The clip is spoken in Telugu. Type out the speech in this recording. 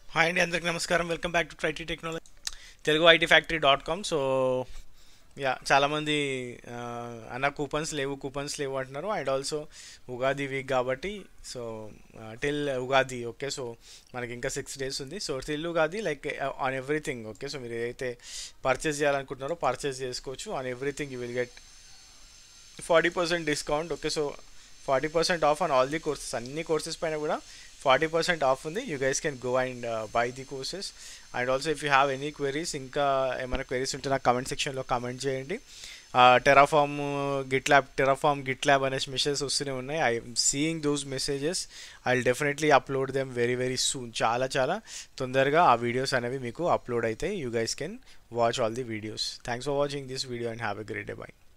హాయ్ అండి అందరికి నమస్కారం వెల్కమ్ బ్యాక్ టు ట్రైటీ technology Telugu IT factory dot com so yeah చాలామంది ఆ, అన్న కూపన్స్ లేవు కూపన్స్ లేవు అంటున్నారు అండ్ ఆల్సో ఉగాది వీక్ కాబట్టి so till Ugadi okay so మనకి ఇంకా సిక్స్ డేస్ ఉంది so till Ugadi like on everything okay so మీరు ఏదైతే పర్చేస్ చేయాలనుకుంటున్నారో పర్చేస్ చేసుకోవచ్చు on everything you will get forty percent discount okay so forty percent off on all the courses అన్ని కోర్సెస్ పైన కూడా ఫార్టీ పర్సెంట్ ఆఫ్ ఉంది you guys can go and buy the courses and also if you have any queries ఇంకా ఏమైనా క్వెరీస్ ఉంటే నాకు కామెంట్ సెక్షన్లో కామెంట్ చేయండి Terraform GitLab Terraform GitLab అనే మెసేజెస్ వస్తూనే ఉన్నాయి I seeing those messages I will definitely upload them very very soon చాలా చాలా తొందరగా ఆ వీడియోస్ అనేవి మీకు అప్లోడ్ అవుతాయి you guys can watch all the videos thanks for watching this video and have a great day by